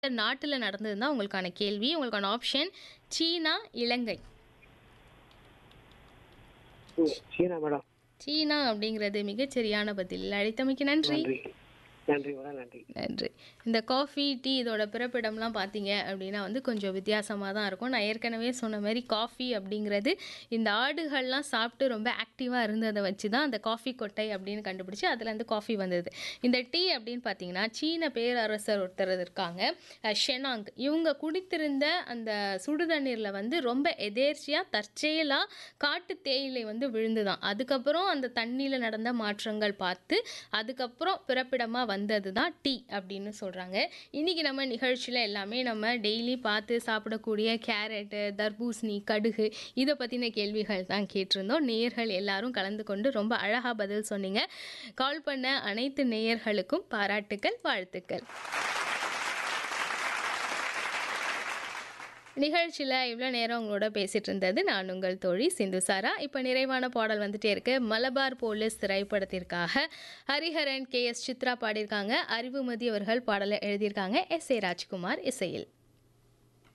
நாட்டுல நடந்தது தான் உங்களுக்கான கேள்வி. உங்களுக்கான ஆப்ஷன் சீனா, இலங்கை. ம். சீனா மேடம். சீனா அப்படிங்கிறது மிகச்சரியான பதில். அழைத்தமைக்கு நன்றி. நன்றி. நன்றி மேடம். நன்றி. நன்றி. இந்த காஃபி, டீ இதோட பிறப்பிடம்லாம் பார்த்தீங்க அப்படின்னா வந்து கொஞ்சம் வித்தியாசமா தான் இருக்கும். நான் ஏற்கனவே சொன்ன மாரி காஃபி அப்படிங்கிறது இந்த ஆடுகள்லாம் சாப்பிட்டு ரொம்ப ஆக்டிவா இருந்தத வச்சு தான் அந்த காஃபி கொட்டை அப்படின்னு கண்டுபிடிச்சு அதுலேருந்து காஃபி வந்தது. இந்த டீ அப்படின்னு பார்த்தீங்கன்னா, சீன பேரரசர் ஒருத்தர் இருக்காங்க. அ ஷெனாங். இவங்க குடித்திருந்த அந்த சுடு தண்ணீர்ல வந்து ரொம்ப எதேர்ச்சியா தற்செயலா காட்டு தேயிலை வந்து விழுந்துதாம். அதுக்கப்புறம் அந்த தண்ணீல நடந்த மாற்றங்கள் பார்த்து, அதுக்கப்புறம் பிறப்பிடமா வந்தது தான் டீ அப்படின்னு சொல்றாங்க. இன்னைக்கு நம்ம நிகழ்ச்சியில எல்லாமே நம்ம டெய்லி பார்த்து சாப்பிடக்கூடிய கேரட்டு, தர்பூசணி, கடுகு இத பத்தின கேள்விகள் தான் கேட்டிருந்தோம். நேயர்கள் எல்லாரும் கலந்து கொண்டு ரொம்ப அழகா பதில் சொன்னீங்க. கால் பண்ண அனைத்து நேயர்களுக்கும் பாராட்டுக்கள், வாழ்த்துக்கள். நிகழ்ச்சியில இவ்வளோ நேரம் உங்களோட பேசிட்டு இருந்தது நான் உங்கள் தோழி சிந்துசாரா. இப்ப நிறைவான பாடல் வந்துட்டே இருக்கு. மலபார் போலீஸ் திரைப்படத்திற்காக ஹரிஹரன், கே. எஸ். சித்ரா பாடியிருக்காங்க. அறிவுமதி அவர்கள் பாடலை எழுதியிருக்காங்க. எஸ். ஏ. ராஜ்குமார் இசையில்.